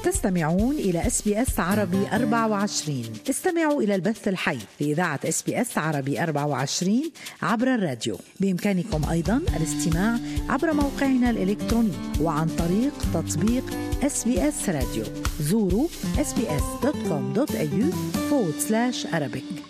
تستمعون إلى اس بي اس عربي 24 استمعوا إلى البث الحي لإذاعة اس بي اس عربي 24 عبر الراديو بإمكانكم أيضا الاستماع عبر موقعنا الإلكتروني وعن طريق تطبيق اس بي اس راديو زوروا sbs.com.au forward slash Arabic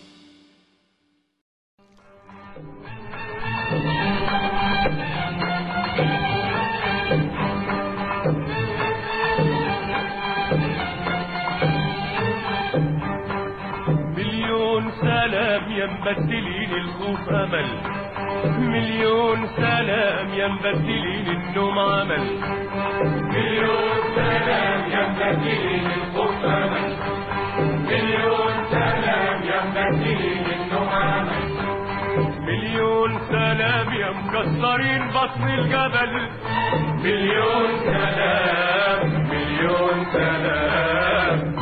يا مبدلين الخوف امل مليون سلام يا مبدلين النوم عمل مليون سلام يا مبدلين الخوف امل مليون سلام يا مبدلين النوم عمل مليون سلام يا مكسرين بطن الجبل مليون سلام مليون سلام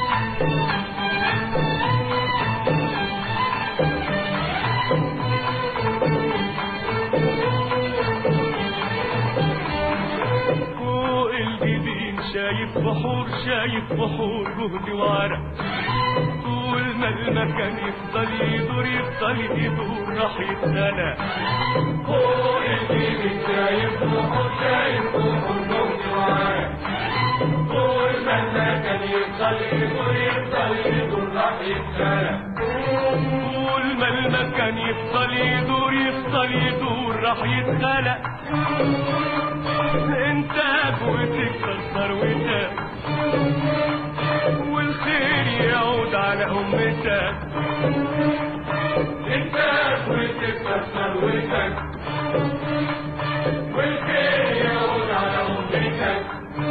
شايف بحور شايف بحور جهد وعرق طول ما المكان يفضل يدور يفضل يدور راح يتخلق فوق الجيب شايف بحور شايف بحور جهد وعرق طول ما المكان يفضل يدور يفضل يدور راح يتخلق طول ما المكان يفضل يدور يفضل يدور راح يتخلق انت قوتك ثروتك والخير يعود على امتك انت قوتك ثروتك والخير يعود على امتك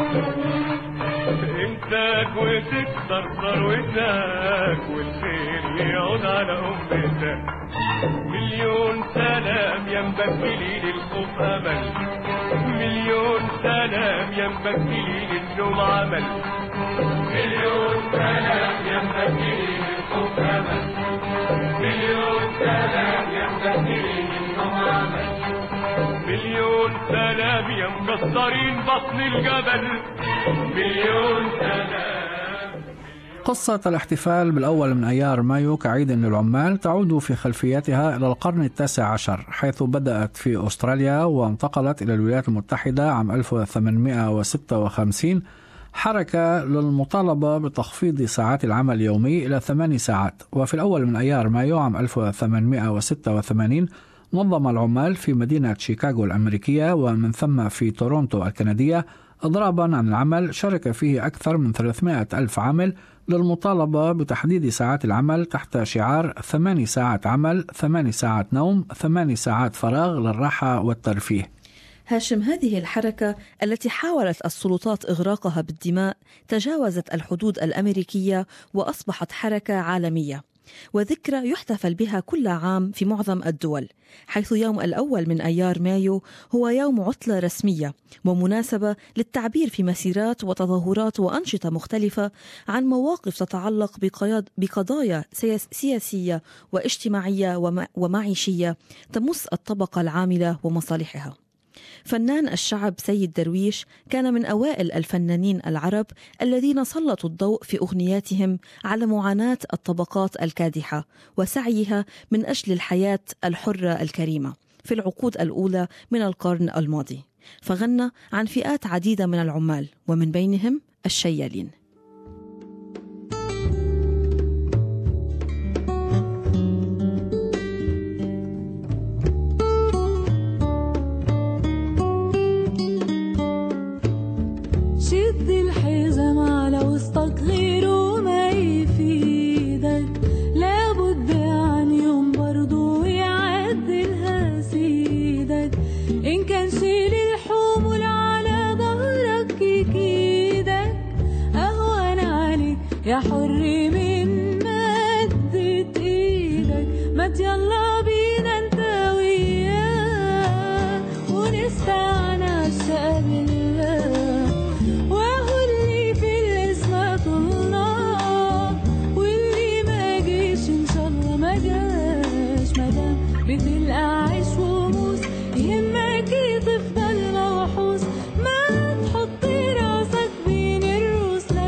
انت وتكسر ثروتك والخير يعود على امتك مليون سلام يا مبكلين الخوف امل مليون سلام يا مبكلين النوم عمل مليون سلام يا مبكلين الخوف امل مليون سلام يا مبكلين النوم عمل مليون سلام يا مكسرين بطن الجبل مليون سلام قصة الاحتفال بالأول من أيار مايو كعيد للعمال تعود في خلفيتها إلى القرن التاسع عشر حيث بدأت في أستراليا وانتقلت إلى الولايات المتحدة عام 1856 حركة للمطالبة بتخفيض ساعات العمل اليومي إلى ثماني ساعات وفي الأول من أيار مايو عام 1886 نظم العمال في مدينة شيكاغو الأمريكية ومن ثم في تورونتو الكندية إضرابا عن العمل شارك فيه أكثر من 300 ألف عامل للمطالبة بتحديد ساعات العمل تحت شعار ثماني ساعات عمل ثماني ساعات نوم ثماني ساعات فراغ للراحة والترفيه هاشم هذه الحركة التي حاولت السلطات إغراقها بالدماء تجاوزت الحدود الأمريكية وأصبحت حركة عالمية وذكرى يحتفل بها كل عام في معظم الدول حيث يوم الأول من أيار مايو هو يوم عطلة رسمية ومناسبة للتعبير في مسيرات وتظاهرات وأنشطة مختلفة عن مواقف تتعلق بقضايا سياسية واجتماعية ومعيشية تمس الطبقة العاملة ومصالحها فنان الشعب سيد درويش كان من أوائل الفنانين العرب الذين سلطوا الضوء في أغنياتهم على معاناة الطبقات الكادحة وسعيها من أجل الحياة الحرة الكريمة في العقود الأولى من القرن الماضي فغنى عن فئات عديدة من العمال ومن بينهم الشيالين تفضل موحوس ما تحط راسك بين الروس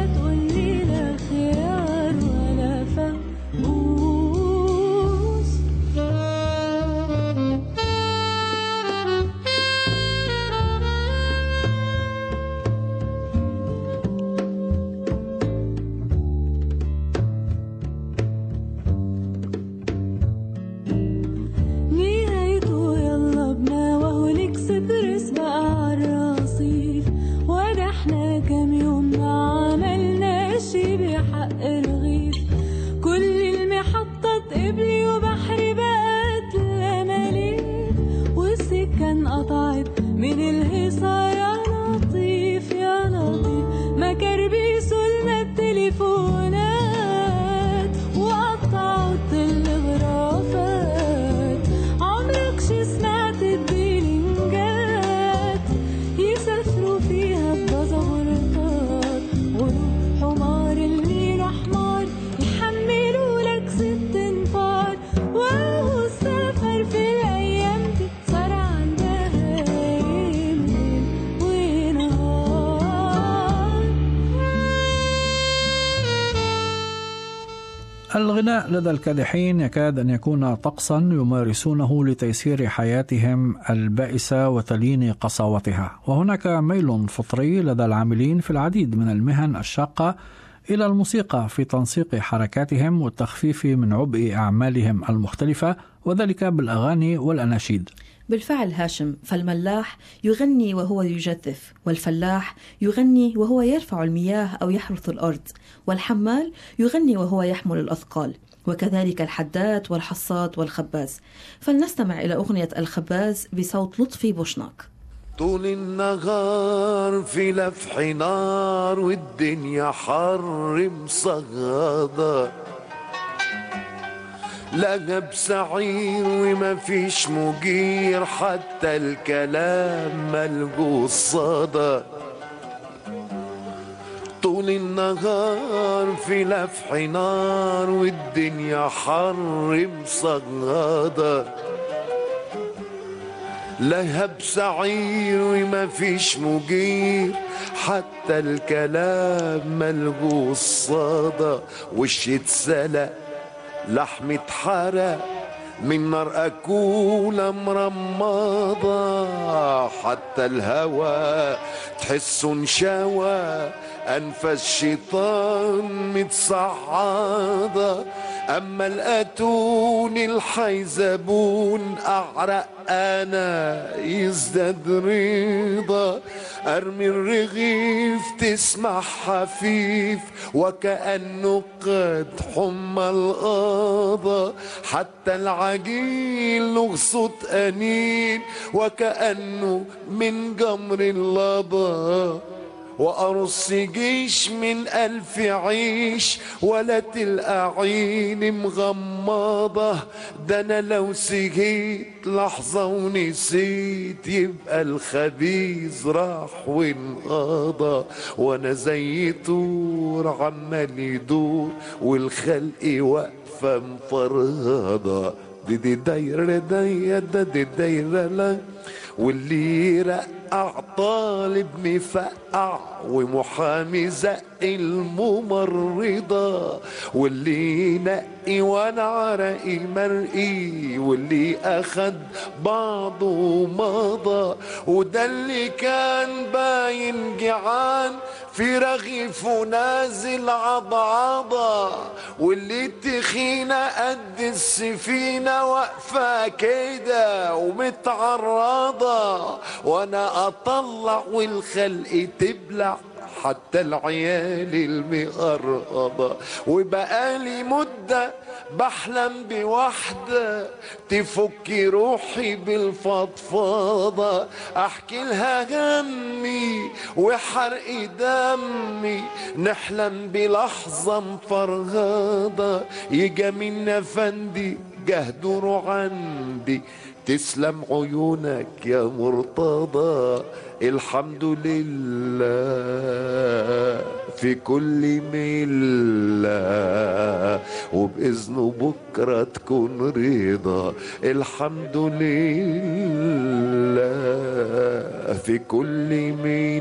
الغناء لدى الكادحين يكاد أن يكون طقسا يمارسونه لتيسير حياتهم البائسة وتلين قساوتها وهناك ميل فطري لدى العاملين في العديد من المهن الشاقة إلى الموسيقى في تنسيق حركاتهم والتخفيف من عبء أعمالهم المختلفة وذلك بالأغاني والأناشيد بالفعل هاشم فالملاح يغني وهو يجثف والفلاح يغني وهو يرفع المياه أو يحرث الأرض والحمال يغني وهو يحمل الأثقال وكذلك الحداد والحصاد والخباز فلنستمع إلى أغنية الخباز بصوت لطفي بوشناك طول النهار في لفح نار والدنيا حر مصغدة لهب سعير وما فيش مجير حتى الكلام ملجو الصدى طول النهار في لفح نار والدنيا حر مصغدة لهب سعير وما فيش مجير حتى الكلام ملجو الصدى وش اتسلق لحم اتحرق من نار أكولة مرمضة حتى الهوى تحسه انشوى أنفس الشيطان متصعدة أما الأتون الحيزبون أعرق أنا يزداد رضا أرمي الرغيف تسمع حفيف وكأنه قد حمى القضا حتى العجين له صوت أنين وكأنه من جمر اللبا وأرص جيش من ألف عيش ولا تلقى عيني مغمضة ده أنا لو سهيت لحظة ونسيت يبقى الخبيث راح وانقضى وأنا زي طور عمال يدور والخلق واقفة مفرهضة دي دي دايرة دايرة دا دي دايرة لا واللي يرقع طالب مفقع ومحامي زق الممرضة واللي ينقي وانا عرقي مرقي واللي اخد بعضه مضى وده اللي كان باين جعان في رغيف ونازل عضعضة واللي تخينة قد السفينة واقفة كده ومتعرضة وانا اطلع والخلق تبلع حتى العيال المقربة وبقالي مدة بحلم بوحدة تفك روحي بالفضفاضة احكي لها همي وحرق دمي نحلم بلحظة مفرغضة يجا من افندي جهدوا عندي تسلم عيونك يا مرتضى الحمد لله في كل ملة وبإذنه بكرة تكون رضا الحمد لله في كل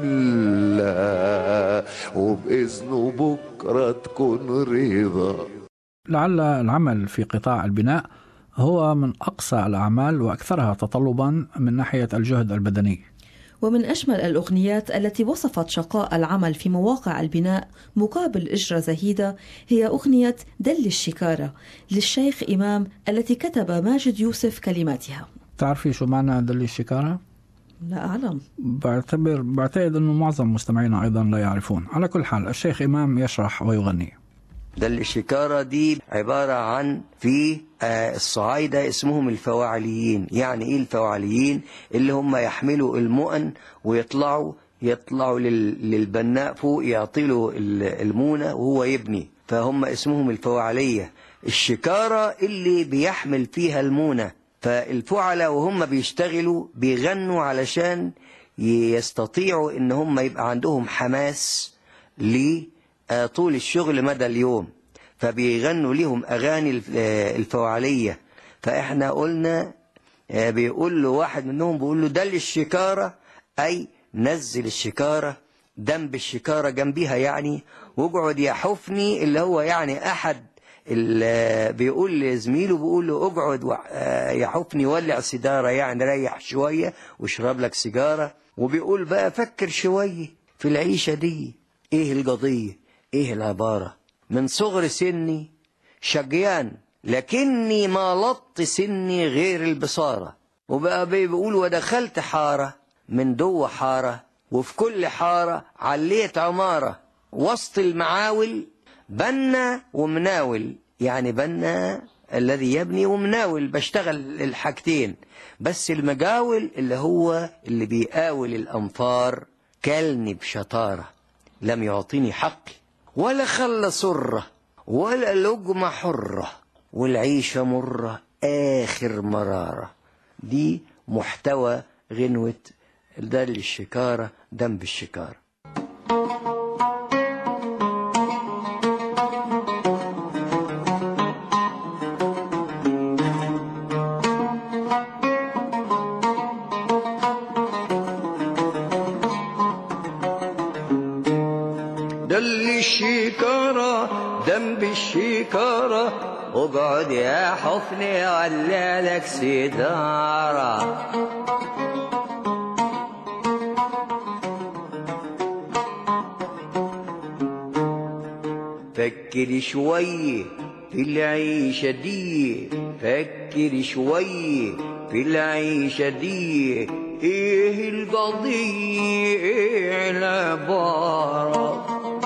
ملة وبإذنه بكرة تكون رضا لعل العمل في قطاع البناء هو من أقصى الأعمال وأكثرها تطلبا من ناحية الجهد البدني ومن أجمل الأغنيات التي وصفت شقاء العمل في مواقع البناء مقابل أجرة زهيدة هي أغنية دل الشكارة للشيخ إمام التي كتب ماجد يوسف كلماتها تعرفي شو معنى دل الشكارة؟ لا أعلم بعتبر بعتقد أنه معظم مستمعينا أيضا لا يعرفون على كل حال الشيخ إمام يشرح ويغني ده الشكارة دي عبارة عن في آه، الصعايدة اسمهم الفواعليين يعني ايه الفواعليين اللي هم يحملوا المؤن ويطلعوا يطلعوا لل- للبناء فوق يعطيله ال- المونة وهو يبني فهم اسمهم الفواعلية الشكارة اللي بيحمل فيها المونة فالفعلة وهم بيشتغلوا بيغنوا علشان يستطيعوا ان هم يبقى عندهم حماس لطول الشغل مدى اليوم فبيغنوا لهم اغاني الف- آه، الفوعليه فاحنا قلنا آه، بيقول له واحد منهم بيقول له دل الشكاره اي نزل الشكاره جنب الشكاره جنبيها يعني واقعد يحفني اللي هو يعني احد ال- بيقول لزميله بيقول له اقعد وع- آه، يا حفني ولع سيجاره يعني ريح شويه واشرب لك سيجاره وبيقول بقى فكر شويه في العيشه دي ايه القضيه ايه العباره من صغر سني شقيان لكني ما لط سني غير البصاره وبقى بي- بيقول ودخلت حاره من دو حاره وفي كل حاره عليت عماره وسط المعاول بنا ومناول يعني بنا الذي يبني ومناول بشتغل الحاجتين بس المجاول اللي هو اللي بيقاول الأنفار كلني بشطارة لم يعطيني حقي ولا خلى سرة ولا لقمة حرة والعيشة مرة آخر مرارة دي محتوى غنوة ده الشكارة دم بالشكارة دل الشكارة دم بالشكارة اقعد يا حفني على لك سدارة فكر شوي في العيشة دي فكر شوي في العيشة دي ايه القضية ايه العبارة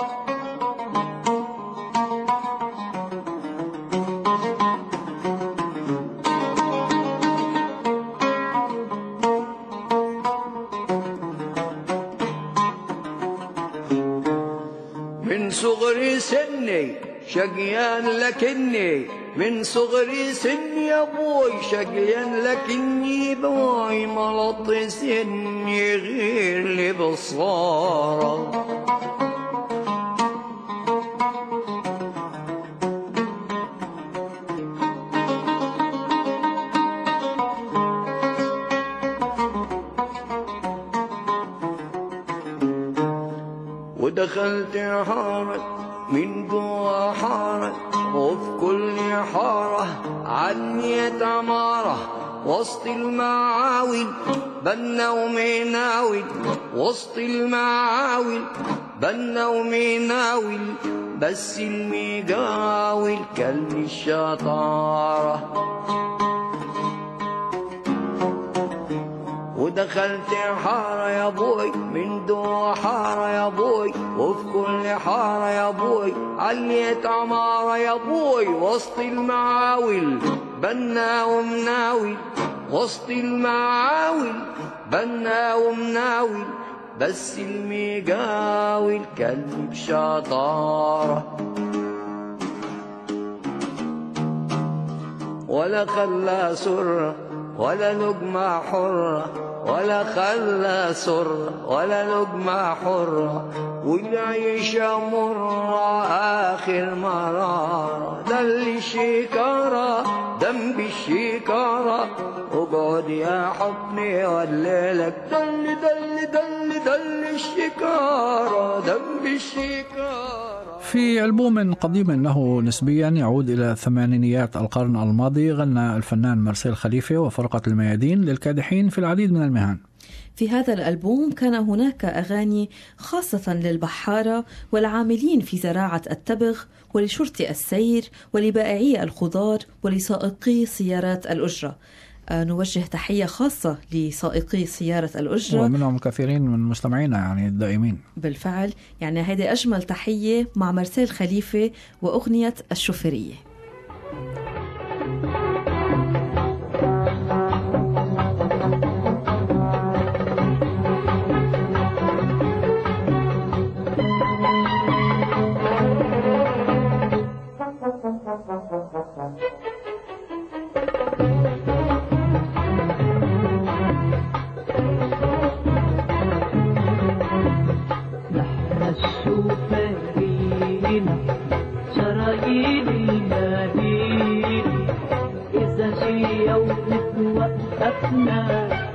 من صغر سني شقيان لكني من صغر سني يا ابوي شقيان لكني بوي ملط سني غير لبصارة ودخلت حارة من جوا حارة وفي كل حارة عني عمارة وسط المعاول بنا ومناول وسط المعاول بنا ومناول بس المجاول كان الشطاره ودخلت حارة يا بوي من دو حارة يا بوي وفي كل حارة يا بوي عليت عمارة يا بوي وسط المعاول بنا ومناول وسط المعاول بنا ومناول بس المجاول كان بشطارة ولا خلى سرة ولا لقمة حرة ولا خلى سرة ولا لقمة حرة والعيشة مرة آخر مرارة دل الشكارة دم بالشكارة اقعد يا حضني وليلك دل دل دل دل الشكارة دم بالشكارة في ألبوم قديم له نسبيا يعود إلى ثمانينيات القرن الماضي غنى الفنان مرسيل خليفة وفرقة الميادين للكادحين في العديد من المهن في هذا الألبوم كان هناك أغاني خاصة للبحارة والعاملين في زراعة التبغ ولشرطي السير ولبائعي الخضار ولسائقي سيارات الأجرة آه، نوجه تحية خاصة لسائقي سيارة الأجرة ومنهم كثيرين من مستمعينا يعني الدائمين بالفعل يعني هذه أجمل تحية مع مرسيل خليفة وأغنية الشوفيرية نحن الشوفارين شرايين المدينة إذا شي يوم توقفنا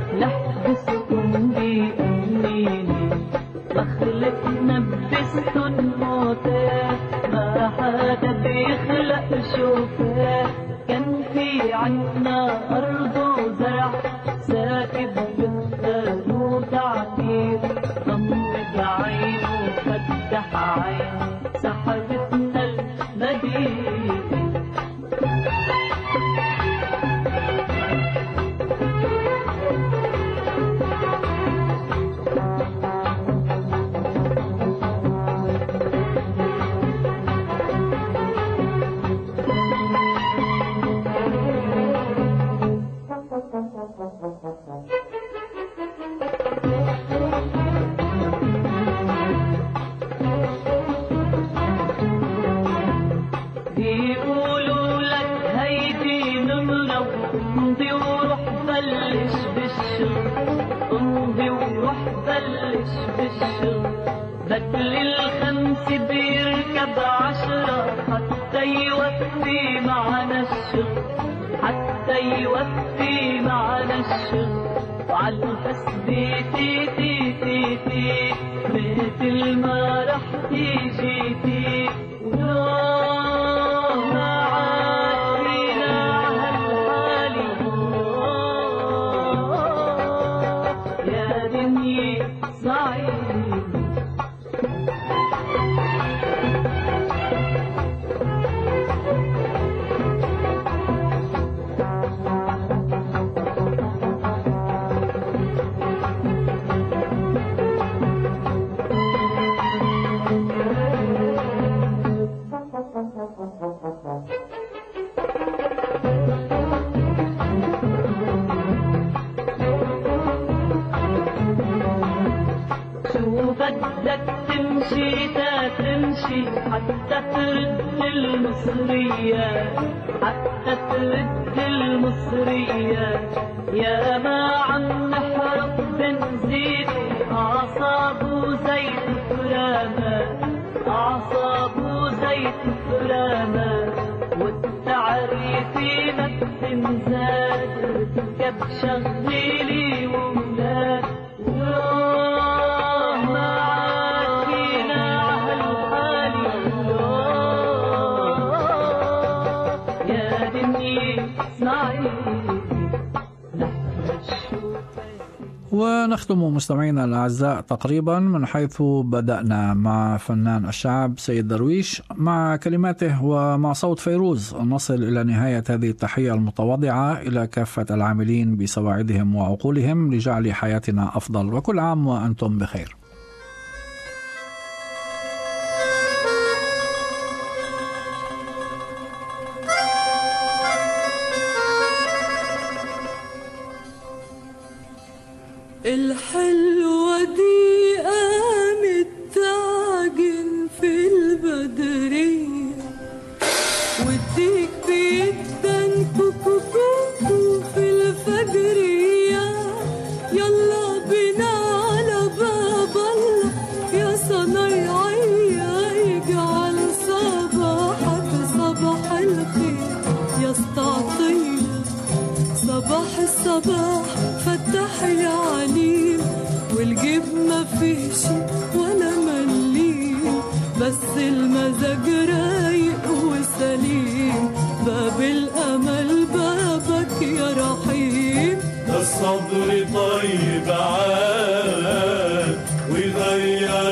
نحبسكم بأمنين مخلفنا بستن موتاه ما حدا بيخلق شوفاه كان في عنا أرض وزرع ساكب بختان وتعبير غمض عينه فتح عينه سحبتنا المدينة بيقولوا لك هيدي نمرة امضي وروح بلش بالشغل امضي وروح بلش بالشغل بدل الخمس بيركب عشرة حتى يوفي معنا الشغل حتى يوفي معنا الشغل وعلى الحسبة تي تي تي تي مثل ما رح تيجي تي ولو ما عاد فينا هالحالي يا دنيا صعيدي شو بدك تمشي تا تمشي حتى ترد المصرية حتى ترد المصرية يا ما عم نحرق بنزين أعصاب وزيت فرامة أعصاب وزيت فرامة والتعريفي ما بتنزاد ركب شغلي وولاد ولو ما عاد فينا هالحالي ولو يا دنيا اسمعي نحن الشوفة ونختم مستمعينا الأعزاء تقريبا من حيث بدأنا مع فنان الشعب سيد درويش مع كلماته ومع صوت فيروز نصل إلى نهاية هذه التحية المتواضعة إلى كافة العاملين بسواعدهم وعقولهم لجعل حياتنا أفضل وكل عام وأنتم بخير الحلوة دي قامت تعجن في البدرية والديك بيدن كوكو كوكو في الفجرية يلا بينا على باب الله يا صنايعية يجعل صباحك صباح الخير يا استعطية صباح الصباح فتح يا عليم والجيب ما فيش ولا مليم بس المزاج رايق وسليم باب الامل بابك يا رحيم الصبر طيب عاد ويغير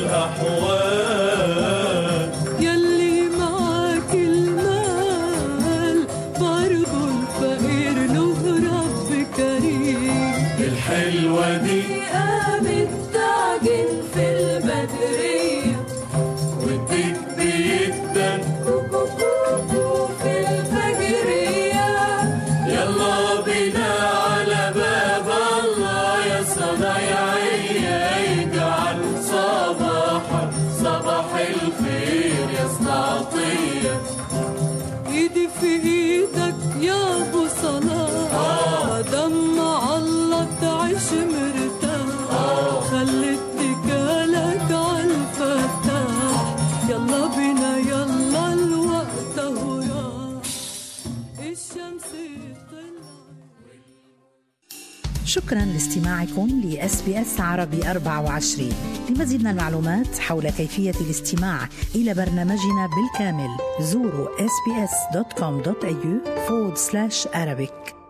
الأحوال يلي معاك المال برضو الفقير له رب كريم الحلوة دي قامت تعجن في البدرية وديك بيدن كوكو كوكو في الفجرية يلا بينا على باب الله يا صنايعية يجعل صباحك صباح الخير يا استعطية ايدي في ايدك يا ابو صلاح دم الله تعيش مرتاح خلي اتكالك عالفتاح يلا بينا يلا الوقت اهو راح الشمس طلعت شكرا لاستماعكم لاس بي اس عربي 24 لمزيد من المعلومات حول كيفيه الاستماع الى برنامجنا بالكامل زوروا sbs.com.au forward slash Arabic